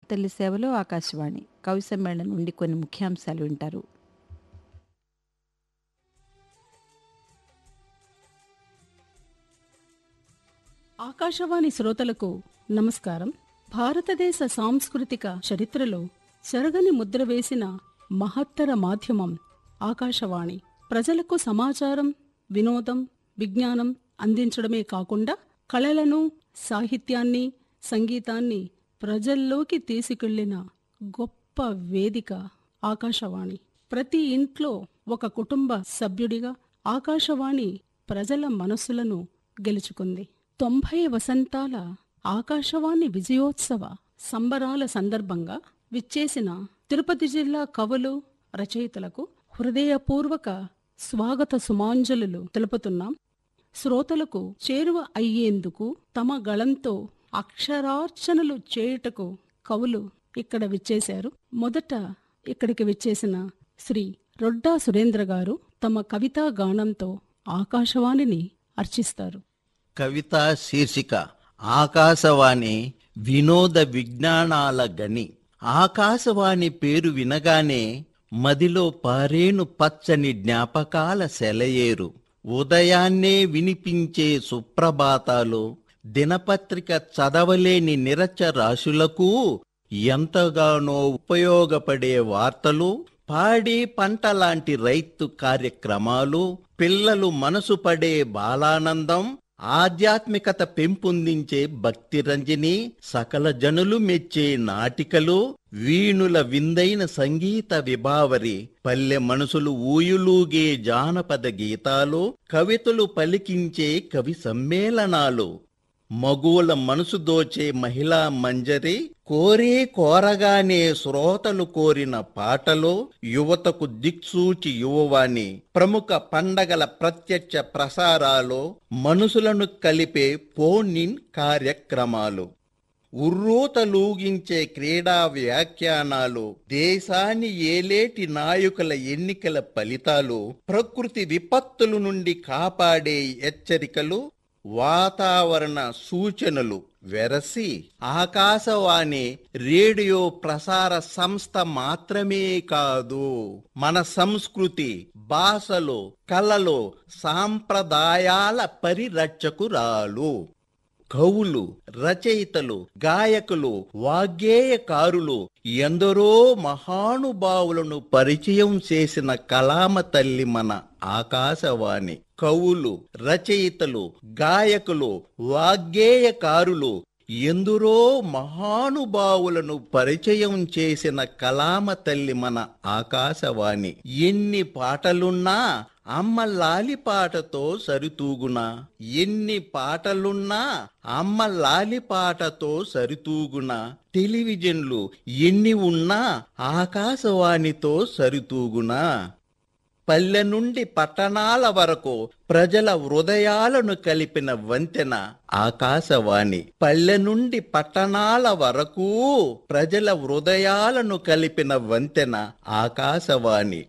భారతల్లి సేవలో ఆకాశవాణి కవి సమ్మేళనం నుండి కొన్ని ముఖ్యాంశాలు వింటారు ఆకాశవాణి శ్రోతలకు నమస్కారం భారతదేశ సాంస్కృతిక చరిత్రలో చెరగని ముద్ర వేసిన మహత్తర మాధ్యమం ఆకాశవాణి ప్రజలకు సమాచారం వినోదం విజ్ఞానం అందించడమే కాకుండా కళలను సాహిత్యాన్ని సంగీతాన్ని ప్రజల్లోకి తీసుకెళ్లిన గొప్ప వేదిక ఆకాశవాణి ప్రతి ఇంట్లో ఒక కుటుంబ సభ్యుడిగా ఆకాశవాణి ప్రజల మనస్సులను గెలుచుకుంది తొంభై వసంతాల ఆకాశవాణి విజయోత్సవ సంబరాల సందర్భంగా విచ్చేసిన తిరుపతి జిల్లా కవులు రచయితలకు హృదయపూర్వక స్వాగత సుమాంజలులు తెలుపుతున్నాం శ్రోతలకు చేరువ అయ్యేందుకు తమ గళంతో అక్షరార్చనలు చేయుటకు కవులు ఇక్కడ విచ్చేశారు మొదట ఇక్కడికి విచ్చేసిన శ్రీ రొడ్డా సురేంద్ర గారు తమ కవితా గానంతో ఆకాశవాణిని అర్చిస్తారు కవిత శీర్షిక ఆకాశవాణి వినోద విజ్ఞానాల గని ఆకాశవాణి పేరు వినగానే మదిలో పారేను పచ్చని జ్ఞాపకాల సెలయేరు ఉదయాన్నే వినిపించే సుప్రభాతాలు దినపత్రిక చదవలేని నిరచరాశులకు ఎంతగానో ఉపయోగపడే వార్తలు పాడి పంట లాంటి రైతు కార్యక్రమాలు పిల్లలు మనసు పడే బాలానందం ఆధ్యాత్మికత పెంపొందించే భక్తి రంజని సకల జనులు మెచ్చే నాటికలు వీణుల విందైన సంగీత విభావరి పల్లె మనసులు ఊయులూగే జానపద గీతాలు కవితలు పలికించే కవి సమ్మేళనాలు మగువుల మనసు దోచే మహిళా మంజరి కోరే కోరగానే శ్రోతలు కోరిన పాటలు యువతకు దిక్సూచి యువవాణి ప్రముఖ పండగల ప్రత్యక్ష ప్రసారాలు మనసులను కలిపే ఫోన్ ఇన్ కార్యక్రమాలు ఉర్రూతలూగించే క్రీడా వ్యాఖ్యానాలు దేశాన్ని ఏలేటి నాయకుల ఎన్నికల ఫలితాలు ప్రకృతి విపత్తుల నుండి కాపాడే హెచ్చరికలు వాతావరణ సూచనలు వెరసి ఆకాశవాణి రేడియో ప్రసార సంస్థ మాత్రమే కాదు మన సంస్కృతి భాషలు కళలు సాంప్రదాయాల పరిరక్షకురాలు కవులు రచయితలు గాయకులు వాగ్గేయకారులు ఎందరో మహానుభావులను పరిచయం చేసిన కలామ తల్లి మన ఆకాశవాణి కవులు రచయితలు గాయకులు వాగ్గేయకారులు ఎందరో మహానుభావులను పరిచయం చేసిన కలామ తల్లి మన ఆకాశవాణి ఎన్ని పాటలున్నా అమ్మ లాలి పాటతో సరితూగునా ఎన్ని పాటలున్నా అమ్మ లాలి పాటతో సరితూగునా టెలివిజన్లు ఎన్ని ఉన్నా ఆకాశవాణితో సరితూగునా పల్లె నుండి పట్టణాల వరకు ప్రజల హృదయాలను కలిపిన వంతెన ఆకాశవాణి పల్లె నుండి పట్టణాల వరకు ప్రజల హృదయాలను కలిపిన వంతెన ఆకాశవాణి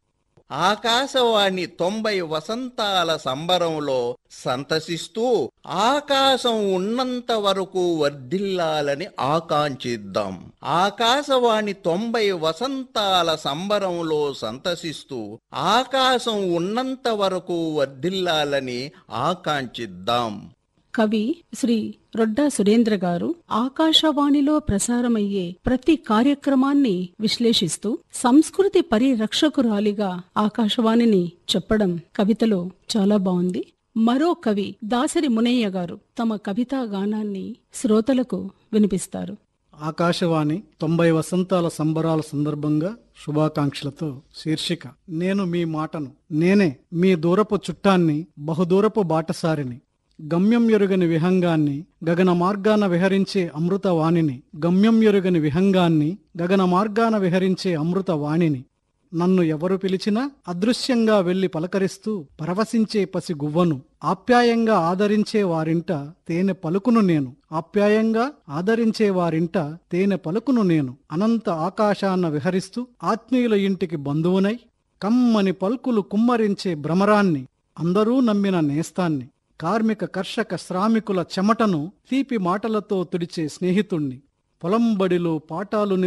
ఆకాశవాణి తొంభై వసంతాల సంబరంలో సంతసిస్తూ ఆకాశం ఉన్నంత వరకు వర్ధిల్లాలని ఆకాంక్షిద్దాం ఆకాశవాణి తొంభై వసంతాల సంబరంలో సంతసిస్తూ ఆకాశం ఉన్నంత వరకు వర్ధిల్లాలని ఆకాంక్షిద్దాం కవి శ్రీ రొడ్డా సురేంద్ర గారు ఆకాశవాణిలో ప్రసారమయ్యే ప్రతి కార్యక్రమాన్ని విశ్లేషిస్తూ సంస్కృతి పరిరక్షకురాలిగా ఆకాశవాణిని చెప్పడం కవితలో చాలా బాగుంది మరో కవి దాసరి మునయ్య గారు తమ కవితా గానాన్ని శ్రోతలకు వినిపిస్తారు ఆకాశవాణి తొంభై వసంతాల సంబరాల సందర్భంగా శుభాకాంక్షలతో శీర్షిక నేను మీ మాటను నేనే మీ దూరపు చుట్టాన్ని బహుదూరపు బాటసారిని గమ్యం ఎరుగని విహంగాన్ని గగన మార్గాన విహరించే అమృత వాణిని గమ్యం ఎరుగని విహంగాన్ని గగన మార్గాన విహరించే అమృత వాణిని నన్ను ఎవరు పిలిచినా అదృశ్యంగా వెళ్లి పలకరిస్తూ పరవశించే పసి గువ్వను ఆప్యాయంగా ఆదరించే వారింట తేనె పలుకును నేను ఆప్యాయంగా ఆదరించే వారింట తేనె పలుకును నేను అనంత ఆకాశాన్న విహరిస్తూ ఆత్మీయుల ఇంటికి బంధువునై కమ్మని పల్కులు కుమ్మరించే భ్రమరాన్ని అందరూ నమ్మిన నేస్తాన్ని కార్మిక కర్షక శ్రామికుల చెమటను తీపి మాటలతో తుడిచే స్నేహితుణ్ణి పొలంబడిలో పాఠాలు